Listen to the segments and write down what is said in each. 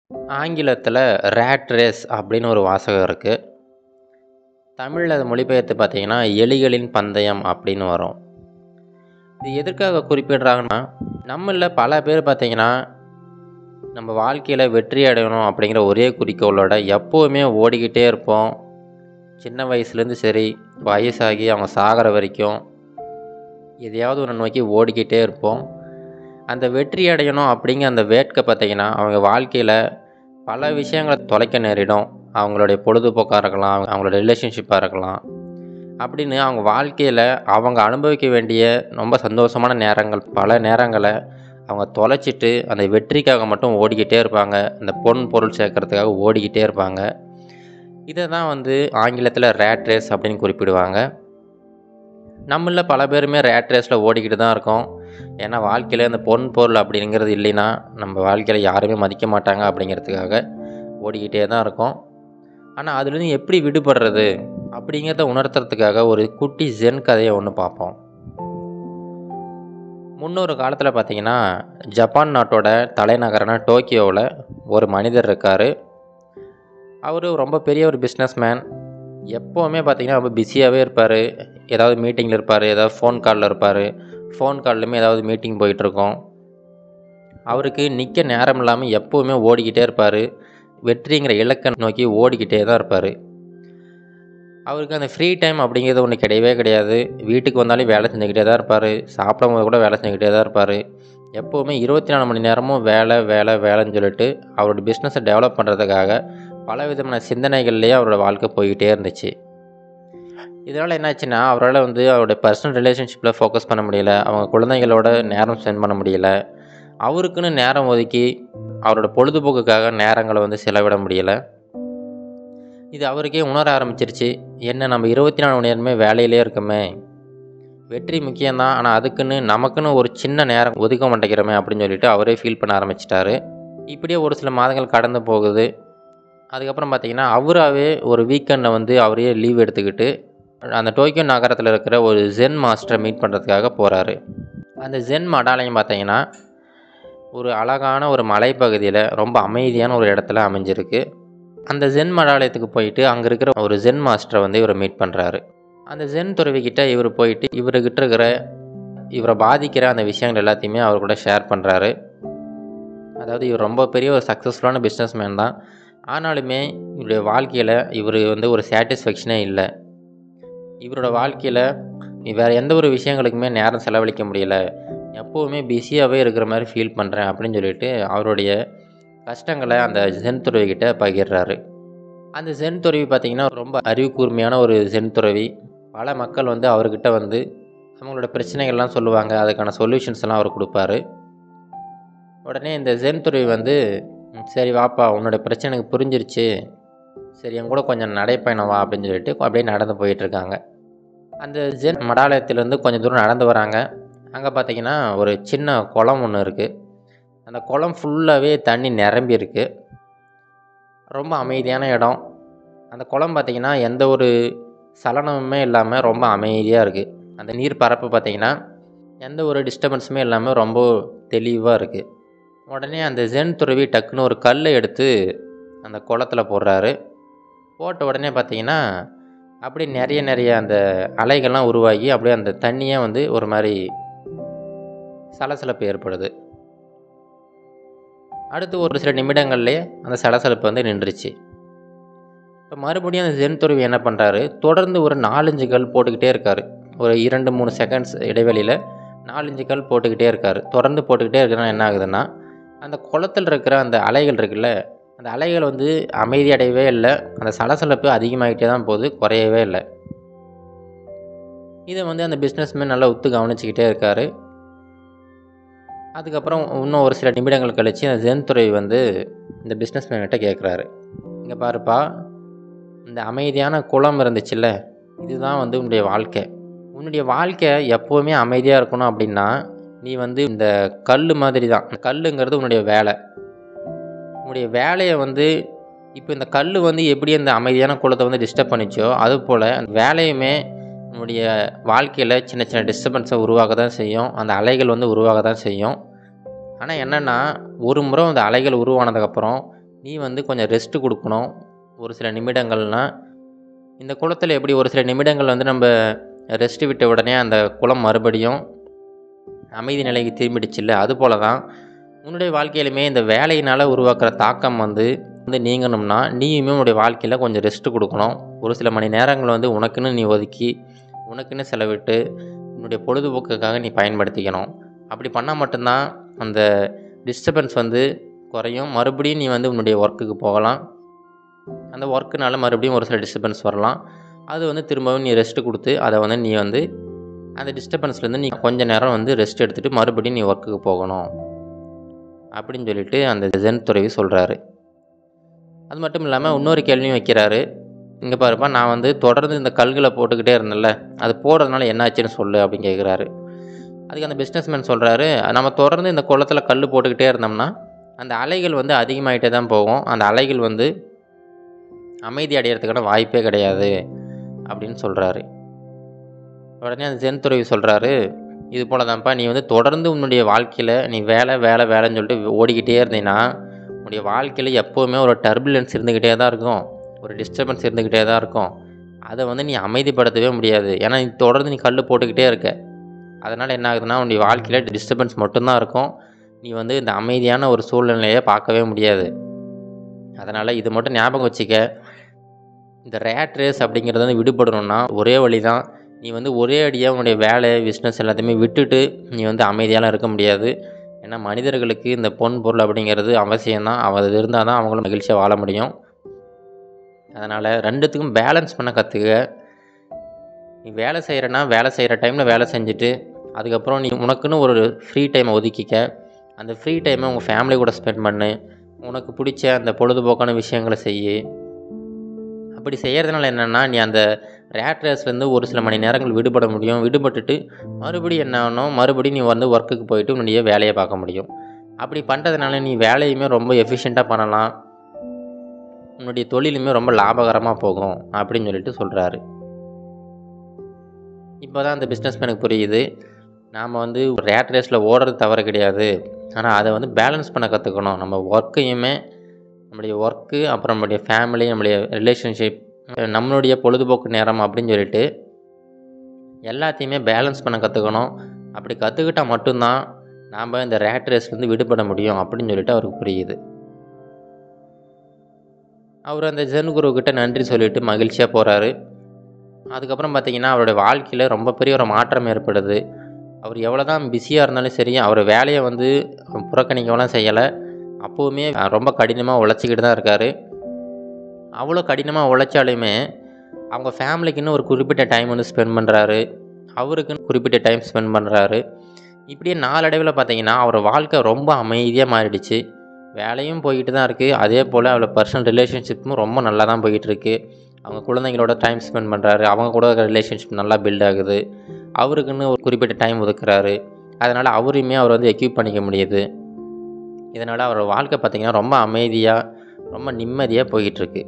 ஆங்கிலத்தில் rat race அப்படின்னு ஒரு வாசகம் இருக்குது தமிழில் அது மொழிபெயர்த்து பார்த்தீங்கன்னா எலிகளின் பந்தயம் அப்படின்னு வரும் இது எதற்காக குறிப்பிடுறாங்கன்னா நம்மளில் பல பேர் பார்த்தீங்கன்னா நம்ம வாழ்க்கையில் வெற்றி அடையணும் அப்படிங்கிற ஒரே குறிக்கோளோட எப்போவுமே ஓடிக்கிட்டே இருப்போம் சின்ன வயசுலேருந்து சரி வயசாகி அவங்க சாகிற வரைக்கும் எதையாவது ஒன்று நோக்கி ஓடிக்கிட்டே இருப்போம் அந்த வெற்றி அடையணும் அப்படிங்கிற அந்த வேட்கை பார்த்தீங்கன்னா அவங்க வாழ்க்கையில் பல விஷயங்களை தொலைக்க நேரிடும் அவங்களுடைய பொழுதுபோக்காக இருக்கலாம் அவங்களோட ரிலேஷன்ஷிப்பாக இருக்கலாம் அப்படின்னு அவங்க வாழ்க்கையில் அவங்க அனுபவிக்க வேண்டிய ரொம்ப சந்தோஷமான நேரங்கள் பல நேரங்களை அவங்க தொலைச்சிட்டு அந்த வெற்றிக்காக மட்டும் ஓடிக்கிட்டே இருப்பாங்க அந்த பொன் பொருள் சேர்க்கறதுக்காக ஓடிக்கிட்டே இருப்பாங்க இதை தான் வந்து ஆங்கிலத்தில் ரேட் ரேஸ் அப்படின்னு குறிப்பிடுவாங்க நம்மளில் பல பேருமே ரேட் ரேஸில் ஓடிக்கிட்டு தான் இருக்கோம் ஏன்னா வாழ்க்கையில் அந்த பொன் பொருள் அப்படிங்கிறது இல்லைன்னா நம்ம வாழ்க்கையில் யாருமே மதிக்க மாட்டாங்க அப்படிங்கிறதுக்காக ஓடிக்கிட்டே தான் இருக்கோம் ஆனால் அதுலேருந்து எப்படி விடுபடுறது அப்படிங்கிறத உணர்த்துறதுக்காக ஒரு குட்டி ஜென் கதையை ஒன்று பார்ப்போம் முன்னொரு காலத்தில் பார்த்தீங்கன்னா ஜப்பான் நாட்டோட தலைநகரான டோக்கியோவில் ஒரு மனிதர் இருக்கார் அவர் ரொம்ப பெரிய ஒரு பிஸ்னஸ் மேன் எப்போவுமே பார்த்தீங்கன்னா ரொம்ப பிஸியாகவே இருப்பார் ஏதாவது மீட்டிங்கில் இருப்பார் ஏதாவது ஃபோன் காலில் இருப்பார் ஃபோன் கால்லையுமே ஏதாவது மீட்டிங் போயிட்டுருக்கோம் அவருக்கு நிற்க நேரம் இல்லாமல் எப்போவுமே ஓடிக்கிட்டே இருப்பார் வெற்றிங்கிற இலக்கை நோக்கி ஓடிக்கிட்டே தான் இருப்பார் அவருக்கு அந்த ஃப்ரீ டைம் அப்படிங்கிறது ஒன்று கிடையவே கிடையாது வீட்டுக்கு வந்தாலும் வேலை செஞ்சுக்கிட்டே தான் இருப்பார் சாப்பிடும் போது கூட வேலை செஞ்சுக்கிட்டே தான் இருப்பார் எப்போவுமே இருபத்தி நாலு மணி நேரமும் வேலை வேலை வேலைன்னு சொல்லிட்டு அவரோட பிஸ்னஸை டெவலப் பண்ணுறதுக்காக பல விதமான சிந்தனைகள்லேயே அவரோட வாழ்க்கை போய்கிட்டே இருந்துச்சு இதனால் என்னாச்சுன்னா அவரால் வந்து அவருடைய பர்சனல் ரிலேஷன்ஷிப்பில் ஃபோக்கஸ் பண்ண முடியல அவங்க குழந்தைகளோட நேரம் ஸ்பெண்ட் பண்ண முடியல அவருக்குன்னு நேரம் ஒதுக்கி அவரோட பொழுதுபோக்குக்காக நேரங்களை வந்து செலவிட முடியலை இது அவருக்கே உணர ஆரம்பிச்சிருச்சு என்ன நம்ம இருபத்தி நாலு மணி நேரமே வேலையிலே இருக்கோமே வெற்றி முக்கியம்தான் ஆனால் அதுக்குன்னு நமக்குன்னு ஒரு சின்ன நேரம் ஒதுக்க மாட்டேங்கிறோமே அப்படின்னு சொல்லிட்டு அவரே ஃபீல் பண்ண ஆரம்பிச்சிட்டாரு இப்படியே ஒரு சில மாதங்கள் கடந்து போகுது அதுக்கப்புறம் பார்த்தீங்கன்னா அவராகவே ஒரு வீக்கெண்டில் வந்து அவரே லீவ் எடுத்துக்கிட்டு அந்த டோக்கியோ நகரத்தில் இருக்கிற ஒரு ஜென் மாஸ்டரை மீட் பண்ணுறதுக்காக போகிறாரு அந்த ஜென் மடாலயம் பார்த்தீங்கன்னா ஒரு அழகான ஒரு மலைப்பகுதியில் ரொம்ப அமைதியான ஒரு இடத்துல அமைஞ்சிருக்கு அந்த ஜென் மடாலயத்துக்கு போயிட்டு அங்கே இருக்கிற ஒரு ஜென் மாஸ்டரை வந்து இவரை மீட் பண்ணுறாரு அந்த ஜென் துறவிக்கிட்ட இவர் போயிட்டு இவர்கிட்ட இருக்கிற இவரை பாதிக்கிற அந்த விஷயங்கள் எல்லாத்தையுமே அவர் கூட ஷேர் பண்ணுறாரு அதாவது இவர் ரொம்ப பெரிய ஒரு சக்ஸஸ்ஃபுல்லான பிஸ்னஸ் மேன் தான் ஆனாலுமே இவருடைய வாழ்க்கையில் இவர் வந்து ஒரு சாட்டிஸ்ஃபேக்ஷனே இல்லை இவரோட வாழ்க்கையில் வேறு எந்த ஒரு விஷயங்களுக்குமே நேரம் செலவழிக்க முடியல எப்போவுமே பிஸியாகவே இருக்கிற மாதிரி ஃபீல் பண்ணுறேன் அப்படின்னு சொல்லிட்டு அவருடைய கஷ்டங்களை அந்த ஜென் துறவிக்கிட்ட பகிர்றாரு அந்த ஜென் துறவி பார்த்திங்கன்னா ரொம்ப அறிவு கூர்மையான ஒரு ஜென் துறவி பல மக்கள் வந்து அவர்கிட்ட வந்து அவங்களோட பிரச்சனைகள்லாம் சொல்லுவாங்க அதுக்கான சொல்யூஷன்ஸ் எல்லாம் அவர் கொடுப்பாரு உடனே இந்த ஜென் துறவி வந்து சரி வாப்பா உன்னோட பிரச்சனை எனக்கு புரிஞ்சிருச்சு சரி என் கூட கொஞ்சம் நடைப்பயணம் வா அப்படின்னு சொல்லிட்டு அப்படியே நடந்து போயிட்டுருக்காங்க அந்த ஜென் மடாலயத்திலேருந்து கொஞ்சம் தூரம் நடந்து வராங்க அங்கே பார்த்தீங்கன்னா ஒரு சின்ன குளம் ஒன்று இருக்குது அந்த குளம் ஃபுல்லாகவே தண்ணி நிரம்பி இருக்குது ரொம்ப அமைதியான இடம் அந்த குளம் பார்த்திங்கன்னா எந்த ஒரு சலனமுமே இல்லாமல் ரொம்ப அமைதியாக இருக்குது அந்த நீர் பரப்பு பார்த்திங்கன்னா எந்த ஒரு டிஸ்டர்பன்ஸுமே இல்லாமல் ரொம்ப தெளிவாக இருக்குது உடனே அந்த ஜென் துறவி டக்குன்னு ஒரு கல்லை எடுத்து அந்த குளத்தில் போடுறாரு போட்ட உடனே பார்த்தீங்கன்னா அப்படியே நிறைய நிறைய அந்த அலைகள்லாம் உருவாகி அப்படியே அந்த தண்ணியே வந்து ஒரு மாதிரி சலசலப்பு ஏற்படுது அடுத்து ஒரு சில நிமிடங்கள்லேயே அந்த சலசலப்பு வந்து நின்றுச்சு இப்போ மறுபடியும் அந்த ஜென் துறவி என்ன பண்ணுறாரு தொடர்ந்து ஒரு நாலஞ்சு கல் போட்டுக்கிட்டே இருக்கார் ஒரு இரண்டு மூணு செகண்ட்ஸ் இடைவெளியில் நாலஞ்சு கல் போட்டுக்கிட்டே இருக்கார் தொடர்ந்து போட்டுக்கிட்டே இருக்கிறனா என்ன ஆகுதுன்னா அந்த குளத்தில் இருக்கிற அந்த அலைகள் இருக்குல்ல அந்த அலைகள் வந்து அமைதியடையவே இல்லை அந்த சலசலப்பு அதிகமாகிட்டே தான் போகுது குறையவே இல்லை இதை வந்து அந்த பிஸ்னஸ்மேன் நல்லா உத்து கவனிச்சுக்கிட்டே இருக்கார் அதுக்கப்புறம் இன்னும் ஒரு சில நிமிடங்கள் கழித்து அந்த ஜென் துறவி வந்து இந்த பிஸ்னஸ்மேன்கிட்ட கேட்குறாரு இங்கே பாருப்பா இந்த அமைதியான குளம் இருந்துச்சுல்ல இதுதான் வந்து உன்னுடைய வாழ்க்கை உன்னுடைய வாழ்க்கை எப்போவுமே அமைதியாக இருக்கணும் அப்படின்னா நீ வந்து இந்த கல் மாதிரி தான் கல்லுங்கிறது உன்னுடைய வேலை உன்னுடைய வேலையை வந்து இப்போ இந்த கல் வந்து எப்படி அந்த அமைதியான குளத்தை வந்து டிஸ்டர்ப் பண்ணிச்சோ அதுபோல் அந்த வேலையுமே நம்முடைய வாழ்க்கையில் சின்ன சின்ன டிஸ்டர்பன்ஸை உருவாக தான் செய்யும் அந்த அலைகள் வந்து உருவாக தான் செய்யும் ஆனால் என்னென்னா ஒரு முறை அந்த அலைகள் உருவானதுக்கப்புறம் நீ வந்து கொஞ்சம் ரெஸ்ட்டு கொடுக்கணும் ஒரு சில நிமிடங்கள்னால் இந்த குளத்தில் எப்படி ஒரு சில நிமிடங்கள் வந்து நம்ம ரெஸ்ட்டு விட்ட உடனே அந்த குளம் மறுபடியும் அமைதி நிலைக்கு திரும்பிடுச்சுல்ல அது போல தான் உன்னுடைய வாழ்க்கையிலுமே இந்த வேலையினால் உருவாக்குற தாக்கம் வந்து வந்து நீங்கணும்னா நீயுமே உன்னுடைய வாழ்க்கையில் கொஞ்சம் ரெஸ்ட்டு கொடுக்கணும் ஒரு சில மணி நேரங்கள் வந்து உனக்குன்னு நீ ஒதுக்கி உனக்குன்னு செலவிட்டு உன்னுடைய பொழுதுபோக்குக்காக நீ பயன்படுத்திக்கணும் அப்படி பண்ணால் மட்டும்தான் அந்த டிஸ்டர்பன்ஸ் வந்து குறையும் மறுபடியும் நீ வந்து உன்னுடைய ஒர்க்குக்கு போகலாம் அந்த ஒர்க்குனால மறுபடியும் ஒரு சில டிஸ்டர்பன்ஸ் வரலாம் அது வந்து திரும்பவும் நீ ரெஸ்ட்டு கொடுத்து அதை வந்து நீ வந்து அந்த டிஸ்டர்பன்ஸ்லேருந்து நீ கொஞ்ச நேரம் வந்து ரெஸ்ட் எடுத்துகிட்டு மறுபடியும் நீ ஒர்க்குக்கு போகணும் அப்படின்னு சொல்லிட்டு அந்த ஜென் துறவி சொல்கிறாரு அது மட்டும் இல்லாமல் இன்னொரு கேள்வியும் வைக்கிறாரு இங்கே பாருப்பா நான் வந்து தொடர்ந்து இந்த கல்களை போட்டுக்கிட்டே இருந்தேன்ல அது போடுறதுனால என்னாச்சுன்னு சொல்லு அப்படின்னு கேட்குறாரு அதுக்கு அந்த பிஸ்னஸ்மேன் சொல்கிறாரு நம்ம தொடர்ந்து இந்த குளத்தில் கல் போட்டுக்கிட்டே இருந்தோம்னா அந்த அலைகள் வந்து அதிகமாகிட்டே தான் போகும் அந்த அலைகள் வந்து அமைதி அடையிறதுக்கான வாய்ப்பே கிடையாது அப்படின்னு சொல்கிறாரு உடனே அந்த ஜென் துறவி சொல்கிறாரு இது போல தான்ப்பா நீ வந்து தொடர்ந்து உன்னுடைய வாழ்க்கையில் நீ வேலை வேலை வேலைன்னு சொல்லிட்டு ஓடிக்கிட்டே இருந்தீங்கன்னா உன்னுடைய வாழ்க்கையில் எப்போவுமே ஒரு டர்புலன்ஸ் இருந்துக்கிட்டே தான் இருக்கும் ஒரு டிஸ்டர்பன்ஸ் இருந்துக்கிட்டே தான் இருக்கும் அதை வந்து நீ அமைதிப்படுத்தவே முடியாது ஏன்னா நீ தொடர்ந்து நீ கல் போட்டுக்கிட்டே இருக்க அதனால் என்ன ஆகுதுன்னா உன்னுடைய வாழ்க்கையில் டிஸ்டர்பன்ஸ் மட்டும்தான் இருக்கும் நீ வந்து இந்த அமைதியான ஒரு சூழ்நிலையை பார்க்கவே முடியாது அதனால் இது மட்டும் ஞாபகம் வச்சுக்க இந்த ரேட் ரேஸ் அப்படிங்கிறது வந்து விடுபடணும்னா ஒரே வழி தான் நீ வந்து ஒரே அடியாக உன்னுடைய வேலை பிஸ்னஸ் எல்லாத்தையுமே விட்டுட்டு நீ வந்து அமைதியாலாம் இருக்க முடியாது ஏன்னா மனிதர்களுக்கு இந்த பொன் பொருள் அப்படிங்கிறது அவசியம்தான் அது இருந்தால் தான் அவங்களும் மகிழ்ச்சியாக வாழ முடியும் அதனால் ரெண்டுத்துக்கும் பேலன்ஸ் பண்ண கற்றுக்க நீ வேலை செய்கிறனா வேலை செய்கிற டைமில் வேலை செஞ்சுட்டு அதுக்கப்புறம் நீ உனக்குன்னு ஒரு ஃப்ரீ டைமை ஒதுக்கிக்க அந்த ஃப்ரீ டைமை உங்கள் ஃபேமிலி கூட ஸ்பெண்ட் பண்ணு உனக்கு பிடிச்ச அந்த பொழுதுபோக்கான விஷயங்களை செய் அப்படி செய்கிறதுனால என்னென்னா நீ அந்த ரேட் ரேஸ்லேருந்து ஒரு சில மணி நேரங்கள் விடுபட முடியும் விடுபட்டுட்டு மறுபடியும் என்ன ஆகணும் மறுபடியும் நீ வந்து ஒர்க்குக்கு போயிட்டு உன்னுடைய வேலையை பார்க்க முடியும் அப்படி பண்ணுறதுனால நீ வேலையுமே ரொம்ப எஃபிஷியண்ட்டாக பண்ணலாம் உன்னுடைய தொழிலுமே ரொம்ப லாபகரமாக போகும் அப்படின்னு சொல்லிட்டு சொல்கிறாரு இப்போ தான் அந்த பிஸ்னஸ்மேனுக்கு புரியுது நாம் வந்து ரேட் ரேஸில் ஓடுறது தவறு கிடையாது ஆனால் அதை வந்து பேலன்ஸ் பண்ண கற்றுக்கணும் நம்ம ஒர்க்கையுமே நம்மளுடைய ஒர்க்கு அப்புறம் நம்மளுடைய ஃபேமிலி நம்மளுடைய ரிலேஷன்ஷிப் நம்மளுடைய பொழுதுபோக்கு நேரம் அப்படின்னு சொல்லிட்டு எல்லாத்தையுமே பேலன்ஸ் பண்ண கற்றுக்கணும் அப்படி கற்றுக்கிட்டால் மட்டும்தான் நாம் இந்த ரேட் ரேஸ்லேருந்து விடுபட முடியும் அப்படின்னு சொல்லிட்டு அவருக்கு புரியுது அவர் அந்த ஜென் குருக்கிட்ட நன்றி சொல்லிட்டு மகிழ்ச்சியாக போகிறாரு அதுக்கப்புறம் பார்த்தீங்கன்னா அவருடைய வாழ்க்கையில் ரொம்ப பெரிய ஒரு மாற்றம் ஏற்படுது அவர் எவ்வளோ தான் பிஸியாக இருந்தாலும் சரி அவர் வேலையை வந்து புறக்கணிக்கவெல்லாம் செய்யலை அப்போவுமே ரொம்ப கடினமாக உழைச்சிக்கிட்டு தான் இருக்கார் அவ்வளோ கடினமாக உழைச்சாலுமே அவங்க ஃபேமிலிக்குன்னு ஒரு குறிப்பிட்ட டைம் வந்து ஸ்பெண்ட் பண்ணுறாரு அவருக்குன்னு குறிப்பிட்ட டைம் ஸ்பெண்ட் பண்ணுறாரு இப்படியே நாளடைவில் பார்த்தீங்கன்னா அவர் வாழ்க்கை ரொம்ப அமைதியாக மாறிடுச்சு வேலையும் போய்கிட்டு தான் இருக்குது அதே போல் அவளை பர்சனல் ரிலேஷன்ஷிப்பும் ரொம்ப நல்லா தான் போய்கிட்டு இருக்கு அவங்க குழந்தைங்களோட டைம் ஸ்பெண்ட் பண்ணுறாரு அவங்க கூட ரிலேஷன்ஷிப் நல்லா பில்ட் ஆகுது அவருக்குன்னு ஒரு குறிப்பிட்ட டைம் ஒதுக்குறாரு அதனால் அவரையுமே அவர் வந்து எக்யூப் பண்ணிக்க முடியுது இதனால் அவர் வாழ்க்கை பார்த்திங்கன்னா ரொம்ப அமைதியாக ரொம்ப நிம்மதியாக போய்கிட்டுருக்கு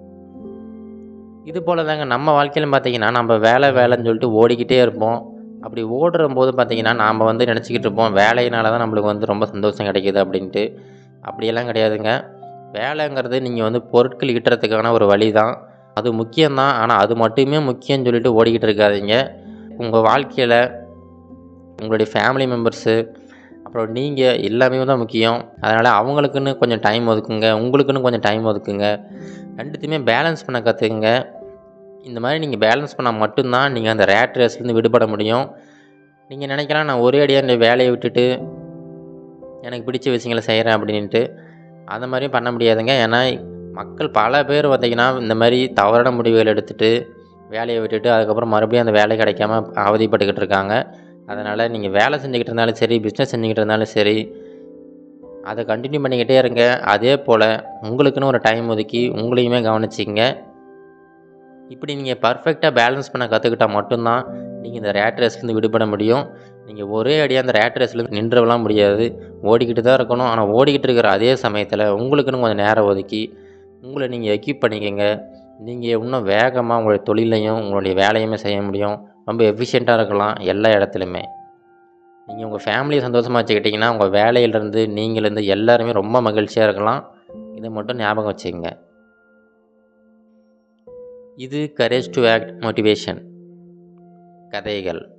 இது போல் தாங்க நம்ம வாழ்க்கையிலும் பார்த்திங்கன்னா நம்ம வேலை வேலைன்னு சொல்லிட்டு ஓடிக்கிட்டே இருப்போம் அப்படி ஓடுற போது பார்த்திங்கன்னா நாம் வந்து நினச்சிக்கிட்டு இருப்போம் வேலையினால தான் நம்மளுக்கு வந்து ரொம்ப சந்தோஷம் கிடைக்கிது அப்படின்ட்டு அப்படியெல்லாம் கிடையாதுங்க வேலைங்கிறது நீங்கள் வந்து பொருட்கள் ஈட்டுறதுக்கான ஒரு வழி தான் அது முக்கியம்தான் ஆனால் அது மட்டுமே முக்கியம்னு சொல்லிட்டு ஓடிக்கிட்டு இருக்காதீங்க உங்கள் வாழ்க்கையில் உங்களுடைய ஃபேமிலி மெம்பர்ஸு அப்புறம் நீங்கள் எல்லாமே தான் முக்கியம் அதனால் அவங்களுக்குன்னு கொஞ்சம் டைம் ஒதுக்குங்க உங்களுக்குன்னு கொஞ்சம் டைம் ஒதுக்குங்க ரெண்டுத்தையுமே பேலன்ஸ் பண்ண கற்றுக்குங்க இந்த மாதிரி நீங்கள் பேலன்ஸ் பண்ணால் மட்டும்தான் நீங்கள் அந்த ரேட் ரேஸ்லேருந்து விடுபட முடியும் நீங்கள் நினைக்கலாம் நான் ஒரே அடியாக இந்த வேலையை விட்டுட்டு எனக்கு பிடிச்ச விஷயங்களை செய்கிறேன் அப்படின்ட்டு அந்த மாதிரியும் பண்ண முடியாதுங்க ஏன்னா மக்கள் பல பேர் பார்த்திங்கன்னா இந்த மாதிரி தவறான முடிவுகள் எடுத்துகிட்டு வேலையை விட்டுட்டு அதுக்கப்புறம் மறுபடியும் அந்த வேலை கிடைக்காம அவதிப்பட்டுக்கிட்டு இருக்காங்க அதனால் நீங்கள் வேலை செஞ்சுக்கிட்டு இருந்தாலும் சரி பிஸ்னஸ் செஞ்சுக்கிட்டு இருந்தாலும் சரி அதை கண்டினியூ பண்ணிக்கிட்டே இருங்க அதே போல் உங்களுக்குன்னு ஒரு டைம் ஒதுக்கி உங்களையுமே கவனிச்சிங்க இப்படி நீங்கள் பர்ஃபெக்டாக பேலன்ஸ் பண்ண கற்றுக்கிட்டால் மட்டும்தான் நீங்கள் இந்த ரேட் ரேஸ்லேருந்து விடுபட முடியும் நீங்கள் ஒரே அடியாக அந்த ரேட் ரேஸ்லேருந்து நின்றவெல்லாம் முடியாது ஓடிக்கிட்டு தான் இருக்கணும் ஆனால் ஓடிக்கிட்டு இருக்கிற அதே சமயத்தில் உங்களுக்குன்னு கொஞ்சம் நேரம் ஒதுக்கி உங்களை நீங்கள் எக்யூப் பண்ணிக்கங்க நீங்கள் இன்னும் வேகமாக உங்களுடைய தொழிலையும் உங்களுடைய வேலையுமே செய்ய முடியும் ரொம்ப எஃபிஷியண்ட்டாக இருக்கலாம் எல்லா இடத்துலையுமே நீங்கள் உங்கள் ஃபேமிலியை சந்தோஷமாக வச்சுக்கிட்டிங்கன்னா உங்கள் வேலையிலேருந்து நீங்கள்லேருந்து எல்லாருமே ரொம்ப மகிழ்ச்சியாக இருக்கலாம் இதை மட்டும் ஞாபகம் வச்சுக்கோங்க இது கரேஜ் டு ஆக்ட் மோட்டிவேஷன் கதைகள்